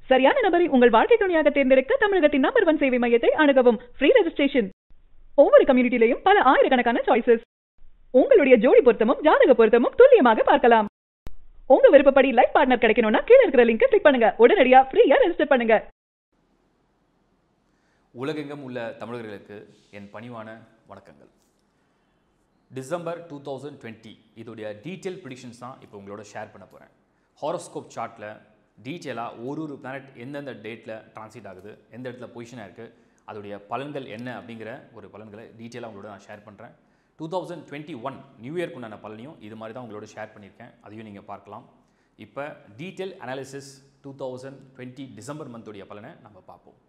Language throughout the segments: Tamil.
சரியான நபரை உங்கள் வாழ்க்கை துணையாக தேர்ந்தெடுக்க தமிழகத்தின் நம்பர் ஒன் சேவை மையத்தை அணுகவும் ஃப்ரீ ரெஜிஸ்ட்ரேஷன் ஒவ்வொரு கம்யூனிட்டிலையும் பல ஆயிரக்கணக்கான சாய்ஸஸ் உங்களுடைய ஜோடி பொருத்தமும் ஜாதக பொருத்தமும் துல்லியமாக பார்க்கலாம் உங்க விருப்பப்படி லைஃப் பார்ட்னர் கிடைக்கணும்னா கீழ இருக்கிற லிங்கை கிளிக் பண்ணுங்க உடனடியா ஃப்ரீயா ரெஜிஸ்டர் பண்ணுங்க உலகெங்கும் உள்ள தமிழர்களுக்கு என் பணிவான வணக்கங்கள் டிசம்பர் டூ தௌசண்ட் டுவெண்ட்டி இதோடைய டீட்டெயில் ப்ரிடிக்ஷன்ஸ் தான் இப்போ உங்களோட ஷேர் பண்ண போகிறேன் ஹாரோஸ்கோப் சார்ட்டில் டீட்டெயிலாக ஒரு ஒரு பிளானட் எந்தெந்த டேட்டில் டிரான்சிட் ஆகுது எந்த இடத்துல பொசிஷனாக இருக்குது அதோடைய பலன்கள் என்ன அப்படிங்கிற ஒரு பலன்களை டீட்டெயிலாக உங்களோட நான் ஷேர் பண்ணுறேன் two thousand twenty one new இயர்க்கு உண்டான பலனையும் இது மாதிரி தான் உங்களோட ஷேர் பண்ணியிருக்கேன் அதையும் நீங்கள் பார்க்கலாம் இப்போ detail analysis two thousand twenty December மந்தோடைய பலனை நம்ம பார்ப்போம்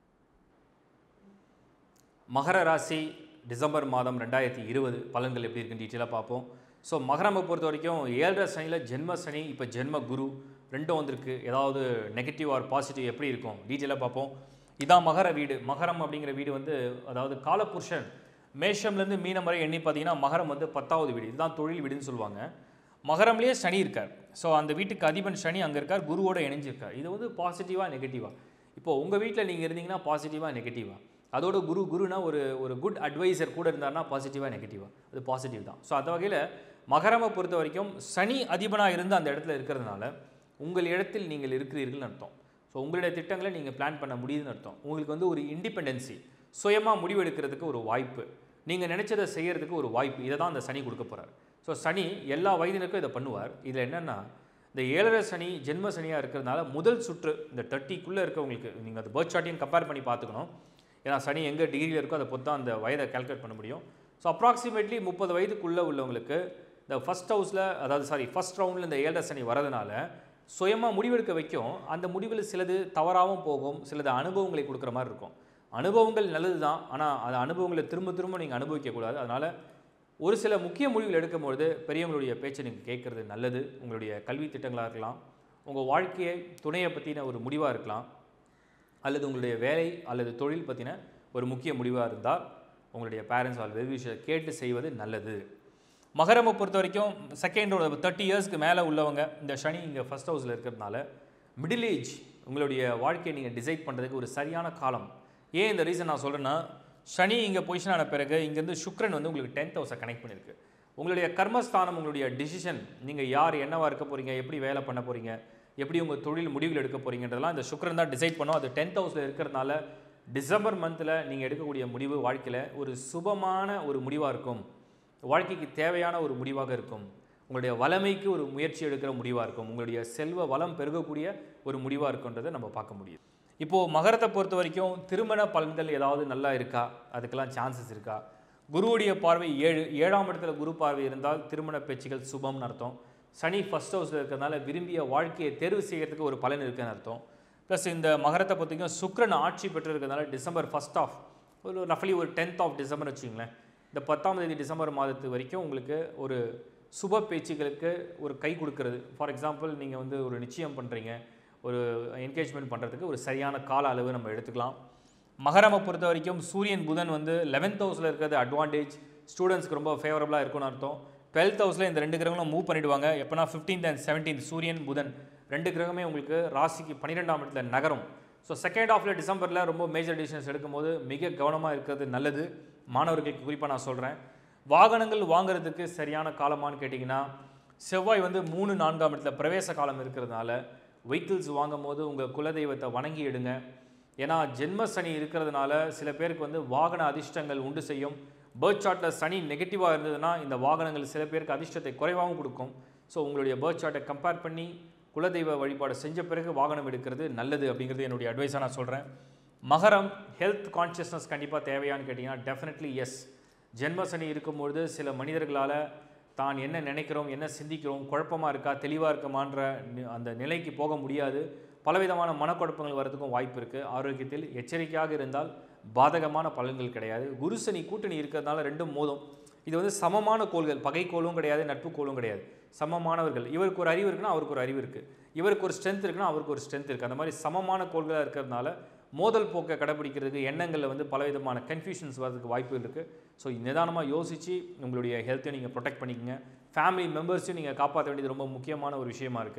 மகர ராசி டிசம்பர் மாதம் ரெண்டாயிரத்தி இருபது பலன்கள் எப்படி இருக்குன்னு டீட்டெயிலாக பார்ப்போம் ஸோ மகரமை பொறுத்த வரைக்கும் ஏழரை சனியில் ஜென்ம சனி இப்போ ஜென்ம குரு ரெண்டும் வந்திருக்கு ஏதாவது நெகட்டிவ் ஆர் பாசிட்டிவ் எப்படி இருக்கும் டீட்டெயிலாக பார்ப்போம் இதான் மகர வீடு மகரம் அப்படிங்கிற வீடு வந்து அதாவது காலபுருஷன் மேஷம்லேருந்து மீனம் வரை எண்ணி பார்த்தீங்கன்னா மகரம் வந்து பத்தாவது வீடு இதுதான் தொழில் வீடுன்னு சொல்லுவாங்க மகரம்லேயே சனி இருக்கார் ஸோ அந்த வீட்டுக்கு அதிபன் சனி அங்கே இருக்கார் குருவோட இணைஞ்சிருக்கார் இது வந்து பாசிட்டிவாக நெகட்டிவாக இப்போ உங்கள் வீட்டில் நீங்கள் இருந்தீங்கன்னா பாசிட்டிவாக நெகட்டிவாக அதோட குரு குருனா ஒரு ஒரு குட் அட்வைசர் கூட இருந்தார்னா பாசிட்டிவாக நெகட்டிவாக அது பாசிட்டிவ் தான் ஸோ அந்த வகையில் மகரமை பொறுத்த வரைக்கும் சனி அதிபனாக இருந்து அந்த இடத்துல இருக்கிறதுனால உங்கள் இடத்தில் நீங்கள் இருக்கிறீர்கள்னு அர்த்தம் ஸோ உங்களுடைய திட்டங்களை நீங்கள் பிளான் பண்ண முடியுதுன்னு அர்த்தம் உங்களுக்கு வந்து ஒரு இண்டிபெண்டன்சி சுயமாக முடிவெடுக்கிறதுக்கு ஒரு வாய்ப்பு நீங்கள் நினச்சதை செய்யறதுக்கு ஒரு வாய்ப்பு இதை தான் அந்த சனி கொடுக்க போகிறார் ஸோ சனி எல்லா வயதினருக்கும் இதை பண்ணுவார் இதில் என்னென்னா இந்த ஏழரை சனி ஜென்ம சனியாக இருக்கிறதுனால முதல் சுற்று இந்த தேர்ட்டிக்குள்ளே இருக்கவங்களுக்கு நீங்கள் அது பேர்த் சார்ட்டையும் கம்பேர் பண்ணி பார்த்துக்கணும் ஏன்னா சனி எங்கே டிகிரியில் இருக்கோ அதை பொறுத்து தான் அந்த வயதை கால்குலேட் பண்ண முடியும் ஸோ அப்ராக்சிமேட்லி முப்பது வயதுக்குள்ளே உள்ளவங்களுக்கு இந்த ஃபஸ்ட் ஹவுஸில் அதாவது சாரி ஃபஸ்ட் ரவுண்டில் இந்த ஏழரை சனி வரதுனால சுயமாக முடிவெடுக்க வைக்கும் அந்த முடிவில் சிலது தவறாகவும் போகும் சிலது அனுபவங்களை கொடுக்குற மாதிரி இருக்கும் அனுபவங்கள் நல்லது தான் ஆனால் அந்த அனுபவங்களை திரும்ப திரும்ப நீங்கள் அனுபவிக்கக்கூடாது அதனால் ஒரு சில முக்கிய முடிவுகள் எடுக்கும்பொழுது பெரியவங்களுடைய பேச்சை நீங்கள் கேட்குறது நல்லது உங்களுடைய கல்வி திட்டங்களாக இருக்கலாம் உங்கள் வாழ்க்கையை துணையை பற்றின ஒரு முடிவாக இருக்கலாம் அல்லது உங்களுடைய வேலை அல்லது தொழில் பற்றின ஒரு முக்கிய முடிவாக இருந்தால் உங்களுடைய பேரண்ட்ஸ் ஆல் வெல் விஷயம் கேட்டு செய்வது நல்லது மகரமை பொறுத்த வரைக்கும் செகண்டோட தேர்ட்டி இயர்ஸ்க்கு மேலே உள்ளவங்க இந்த சனி இங்கே ஃபஸ்ட் ஹவுஸில் இருக்கிறதுனால மிடில் ஏஜ் உங்களுடைய வாழ்க்கையை நீங்கள் டிசைட் பண்ணுறதுக்கு ஒரு சரியான காலம் ஏன் இந்த ரீசன் நான் சொல்கிறேன்னா சனி இங்கே பொசிஷன் ஆன பிறகு இங்கேருந்து சுக்ரன் வந்து உங்களுக்கு டென்த் ஹவுஸை கனெக்ட் பண்ணியிருக்கு உங்களுடைய கர்மஸ்தானம் உங்களுடைய டிசிஷன் நீங்கள் யார் என்னவா இருக்க போகிறீங்க எப்படி வேலை பண்ண போகிறீங்க எப்படி உங்கள் தொழில் முடிவுகள் எடுக்க போகிறீங்கன்றதெல்லாம் இந்த சுக்ரன் தான் டிசைட் பண்ணும் அது டென்த் ஹவுஸில் இருக்கிறதுனால டிசம்பர் மந்தில் நீங்கள் எடுக்கக்கூடிய முடிவு வாழ்க்கையில் ஒரு சுபமான ஒரு முடிவாக இருக்கும் வாழ்க்கைக்கு தேவையான ஒரு முடிவாக இருக்கும் உங்களுடைய வளமைக்கு ஒரு முயற்சி எடுக்கிற முடிவாக இருக்கும் உங்களுடைய செல்வ வளம் பெருகக்கூடிய ஒரு முடிவாக இருக்குன்றதை நம்ம பார்க்க முடியும் இப்போது மகரத்தை பொறுத்த வரைக்கும் திருமண பலன்கள் ஏதாவது நல்லா இருக்கா அதுக்கெல்லாம் சான்சஸ் இருக்கா குருவுடைய பார்வை ஏழு ஏழாம் இடத்துல குரு பார்வை இருந்தால் திருமண பேச்சுகள் சுபம்னு அர்த்தம் சனி ஃபஸ்ட் ஹவுஸில் இருக்கிறதுனால விரும்பிய வாழ்க்கையை தேர்வு செய்யறதுக்கு ஒரு பலன் இருக்குன்னு அர்த்தம் ப்ளஸ் இந்த மகரத்தை பொறுத்த வரைக்கும் சுக்ரன் ஆட்சி பெற்றிருக்கிறதுனால டிசம்பர் ஃபஸ்ட் ஆஃப் ஒரு ரஃப்லி ஒரு டென்த் ஆஃப் டிசம்பர் வச்சுங்களேன் இந்த பத்தாம் தேதி டிசம்பர் மாதத்து வரைக்கும் உங்களுக்கு ஒரு சுப பேச்சுகளுக்கு ஒரு கை கொடுக்கறது ஃபார் எக்ஸாம்பிள் நீங்கள் வந்து ஒரு நிச்சயம் பண்ணுறீங்க ஒரு என்கேஜ்மெண்ட் பண்ணுறதுக்கு ஒரு சரியான கால அளவு நம்ம எடுத்துக்கலாம் மகரமை பொறுத்த வரைக்கும் சூரியன் புதன் வந்து லெவன்த் ஹவுஸில் இருக்கிறது அட்வான்டேஜ் ஸ்டூடெண்ட்ஸ்க்கு ரொம்ப ஃபேவரபுளாக இருக்கும்னு அர்த்தம் டுவெல்த் ஹவுஸில் இந்த ரெண்டு கிரகங்களும் மூவ் பண்ணிவிடுவாங்க எப்போனா ஃபிஃப்டீன்த் அண்ட் செவன்டீன்த் சூரியன் புதன் ரெண்டு கிரகமே உங்களுக்கு ராசிக்கு பன்னிரெண்டாம் இடத்துல நகரும் ஸோ செகண்ட் ஹாஃபில் டிசம்பரில் ரொம்ப மேஜர் டிசிஷன்ஸ் எடுக்கும்போது மிக கவனமாக இருக்கிறது நல்லது மாணவர்களுக்கு குறிப்பாக நான் சொல்கிறேன் வாகனங்கள் வாங்குறதுக்கு சரியான காலமானு கேட்டிங்கன்னா செவ்வாய் வந்து மூணு நான்காம் இடத்துல பிரவேச காலம் இருக்கிறதுனால வெஹிக்கிள்ஸ் வாங்கும் போது உங்கள் குலதெய்வத்தை வணங்கி எடுங்க ஏன்னா ஜென்ம சனி இருக்கிறதுனால சில பேருக்கு வந்து வாகன அதிர்ஷ்டங்கள் உண்டு செய்யும் பேர்த் சார்ட்டில் சனி நெகட்டிவாக இருந்ததுன்னா இந்த வாகனங்கள் சில பேருக்கு அதிர்ஷ்டத்தை குறைவாகவும் கொடுக்கும் ஸோ உங்களுடைய பேர்த் சார்ட்டை கம்பேர் பண்ணி குலதெய்வ வழிபாடு செஞ்ச பிறகு வாகனம் எடுக்கிறது நல்லது அப்படிங்கிறது என்னுடைய அட்வைஸாக நான் சொல்கிறேன் மகரம் ஹெல்த் கான்ஷியஸ்னஸ் கண்டிப்பாக தேவையான்னு கேட்டிங்கன்னா டெஃபினெட்லி எஸ் ஜென்ம சனி இருக்கும்பொழுது சில மனிதர்களால் தான் என்ன நினைக்கிறோம் என்ன சிந்திக்கிறோம் குழப்பமாக இருக்கா தெளிவாக இருக்கமான்ற நி- அந்த நிலைக்கு போக முடியாது பலவிதமான மனக்குழப்பங்கள் வரதுக்கும் வாய்ப்பு இருக்குது ஆரோக்கியத்தில் எச்சரிக்கையாக இருந்தால் பாதகமான பலன்கள் கிடையாது குரு சனி கூட்டணி இருக்கிறதுனால ரெண்டும் மோதும் இது வந்து சமமான கோள்கள் பகைக்கோளும் கிடையாது நட்பு கோளும் கிடையாது சமமானவர்கள் இவருக்கு ஒரு அறிவு இருக்குன்னா அவருக்கு ஒரு அறிவு இருக்குது இவருக்கு ஒரு ஸ்ட்ரென்த் இருக்குன்னா அவருக்கு ஒரு ஸ்ட்ரென்த் இருக்குது அந்த மாதிரி சமமான கோள்களாக இருக்கிறதுனால மோதல் போக்கை கடைபிடிக்கிறதுக்கு எண்ணங்களில் வந்து பலவிதமான கன்ஃபியூஷன்ஸ் வரதுக்கு வாய்ப்புகள் இருக்குது ஸோ நிதானமாக யோசித்து உங்களுடைய ஹெல்த்தையும் நீங்கள் ப்ரொடெக்ட் பண்ணிக்கங்க ஃபேமிலி மெம்பர்ஸையும் நீங்கள் காப்பாற்ற வேண்டியது ரொம்ப முக்கியமான ஒரு விஷயமா இருக்குது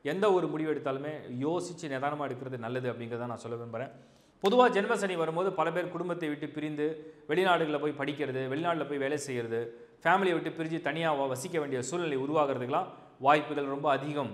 எந்த ஒரு முடிவு எடுத்தாலுமே யோசித்து நிதானமாக எடுக்கிறது நல்லது அப்படிங்கிறத நான் சொல்ல விரும்புகிறேன் பொதுவாக ஜென்ம சனி வரும்போது பல பேர் குடும்பத்தை விட்டு பிரிந்து வெளிநாடுகளில் போய் படிக்கிறது வெளிநாட்டில் போய் வேலை செய்கிறது ஃபேமிலியை விட்டு பிரிஞ்சு தனியாக வசிக்க வேண்டிய சூழ்நிலை உருவாகிறதுக்கெலாம் வாய்ப்புகள் ரொம்ப அதிகம்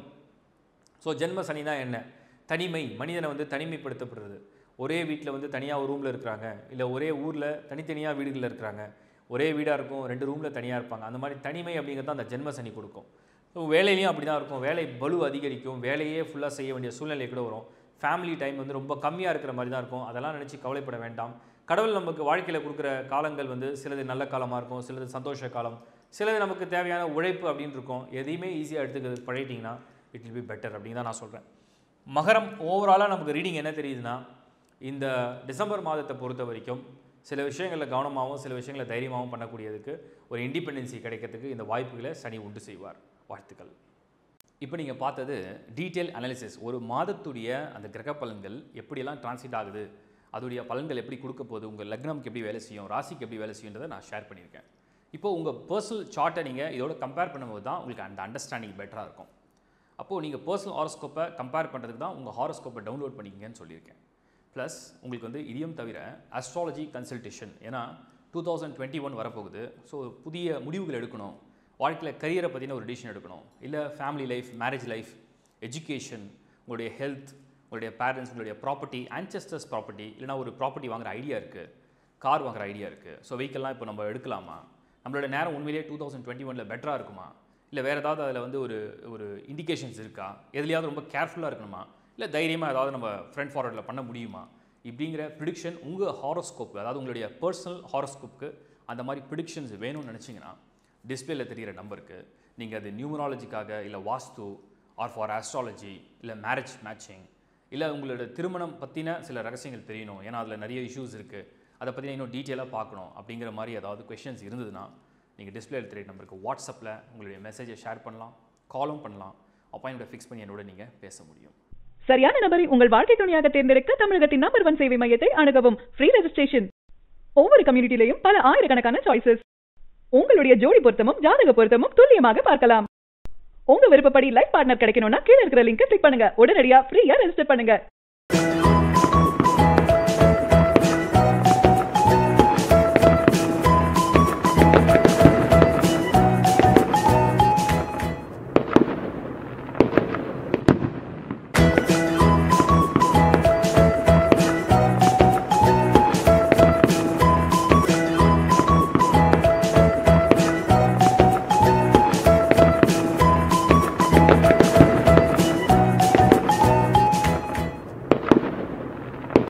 ஸோ ஜென்ம சனினா என்ன தனிமை மனிதனை வந்து தனிமைப்படுத்தப்படுறது ஒரே வீட்டில் வந்து தனியாக ஒரு ரூமில் இருக்கிறாங்க இல்லை ஒரே ஊரில் தனித்தனியாக வீடுகளில் இருக்கிறாங்க ஒரே வீடாக இருக்கும் ரெண்டு ரூமில் தனியாக இருப்பாங்க அந்த மாதிரி தனிமை அப்படிங்கிறது அந்த ஜென்ம சனி கொடுக்கும் ஸோ வேலையிலையும் அப்படி தான் இருக்கும் வேலை பலு அதிகரிக்கும் வேலையே ஃபுல்லாக செய்ய வேண்டிய சூழ்நிலை கூட வரும் ஃபேமிலி டைம் வந்து ரொம்ப கம்மியாக இருக்கிற மாதிரி தான் இருக்கும் அதெல்லாம் நினச்சி கவலைப்பட வேண்டாம் கடவுள் நமக்கு வாழ்க்கையில் கொடுக்குற காலங்கள் வந்து சிலது நல்ல காலமாக இருக்கும் சிலது சந்தோஷ காலம் சிலது நமக்கு தேவையான உழைப்பு அப்படின்னு இருக்கும் எதையுமே ஈஸியாக எடுத்துக்கிறது பழகிட்டிங்கன்னா இட் வில் பி பெட்டர் அப்படின்னு தான் நான் சொல்கிறேன் மகரம் ஓவராலாக நமக்கு ரீடிங் என்ன தெரியுதுன்னா இந்த டிசம்பர் மாதத்தை பொறுத்த வரைக்கும் சில விஷயங்களில் கவனமாகவும் சில விஷயங்களை தைரியமாகவும் பண்ணக்கூடியதுக்கு ஒரு இண்டிபெண்டன்சி கிடைக்கிறதுக்கு இந்த வாய்ப்புகளை சனி உண்டு செய்வார் வாழ்த்துக்கள் இப்போ நீங்கள் பார்த்தது டீட்டெயில் அனாலிசிஸ் ஒரு மாதத்துடைய அந்த கிரக பலன்கள் எப்படியெல்லாம் டிரான்சிட் ஆகுது அதோடைய பலன்கள் எப்படி கொடுக்க போகுது உங்கள் லக்னம்க்கு எப்படி வேலை செய்யும் ராசிக்கு எப்படி வேலை செய்யுன்றதை நான் ஷேர் பண்ணியிருக்கேன் இப்போ உங்கள் பர்சனல் சார்ட்டை நீங்கள் இதோட கம்பேர் பண்ணும்போது தான் உங்களுக்கு அந்த அண்டர்ஸ்டாண்டிங் பெட்டராக இருக்கும் அப்போது நீங்கள் பர்சனல் ஹாரோஸ்கோப்பை கம்பேர் பண்ணுறதுக்கு தான் உங்கள் ஹாரோஸ்கோப்பை டவுன்லோட் பண்ணிக்கங்கன்னு சொல்லியிருக்கேன் ப்ளஸ் உங்களுக்கு வந்து இதையும் தவிர அஸ்ட்ராலஜி கன்சல்டேஷன் ஏன்னா டூ தௌசண்ட் டுவெண்ட்டி ஒன் வரப்போகுது ஸோ புதிய முடிவுகள் எடுக்கணும் வாழ்க்கையில் கரியரை பற்றின ஒரு டிசிஷன் எடுக்கணும் இல்லை family life marriage life education உங்களுடைய ஹெல்த் உங்களுடைய பேரண்ட்ஸ் உங்களுடைய ப்ராப்பர்ட்டி ஆன்செஸ்டர்ஸ் ப்ராப்பர்ட்டி இல்லைனா ஒரு ப்ராப்பர்ட்டி வாங்குற ஐடியா இருக்குது கார் வாங்குற ஐடியா இருக்குது ஸோ வெஹிக்கல்லாம் இப்போ நம்ம எடுக்கலாமா நம்மளோட நேரம் உண்மையிலேயே டூ தௌசண்ட் டுவெண்ட்டி ஒனில் பெட்டராக இருக்குமா இல்லை வேறு ஏதாவது அதில் வந்து ஒரு ஒரு இண்டிகேஷன்ஸ் இருக்கா எதுலையாவது ரொம்ப கேர்ஃபுல்லாக இருக்கணுமா இல்லை தைரியமாக ஏதாவது நம்ம ஃப்ரண்ட் ஃபார்வர்டில் பண்ண முடியுமா இப்படிங்கிற ப்ரிடிக்ஷன் உங்கள் ஹாரோஸ்கோப் அதாவது உங்களுடைய பர்சனல் ஹாரோஸ்கோப்புக்கு அந்த மாதிரி ப்ரிடிக்ஷன்ஸ் வேணும்னு நினச்சிங்கன்னா டிஸ்பிளேல தெரிகிற நம்பருக்கு நீங்கள் அது நியூமராலஜிக்காக இல்லை வாஸ்து ஆர் ஃபார் ஆஸ்ட்ராலஜி இல்லை மேரேஜ் மேட்சிங் இல்லை உங்களோட திருமணம் பற்றின சில ரகசியங்கள் தெரியணும் ஏன்னா அதில் நிறைய இஷ்யூஸ் இருக்குது அதை பற்றி இன்னும் டீட்டெயிலாக பார்க்கணும் அப்படிங்கிற மாதிரி ஏதாவது கொஷின்ஸ் இருந்ததுன்னா நீங்கள் டிஸ்பிளேல தெரிய நம்பருக்கு வாட்ஸ்அப்பில் உங்களுடைய மெசேஜை ஷேர் பண்ணலாம் காலும் பண்ணலாம் அப்பாயின்மெண்ட் ஃபிக்ஸ் பண்ணி என்னோட நீங்கள் பேச முடியும் சரியான நபரை உங்கள் வாழ்க்கை துணையாக தேர்ந்தெடுக்க தமிழகத்தின் நம்பர் ஒன் சேவை மையத்தை அணுகவும் ஃப்ரீ ரெஜிஸ்ட்ரேஷன் ஒவ்வொரு கம்யூனிட்டிலையும் பல ஆயிரக்கணக்கான சாய்ஸஸ் உங்களுடைய ஜோடி பொருத்தமும் ஜாதக பொருத்தமும் துல்லியமாக பார்க்கலாம் உங்க விருப்பப்படி லைஃப் பார்ட்னர் கிடைக்கணும்னா கீழ இருக்கிற லிங்கை கிளிக் பண்ணுங்க உடனடியா ஃப்ரீயா ரெஜிஸ்டர் பண்ணுங்க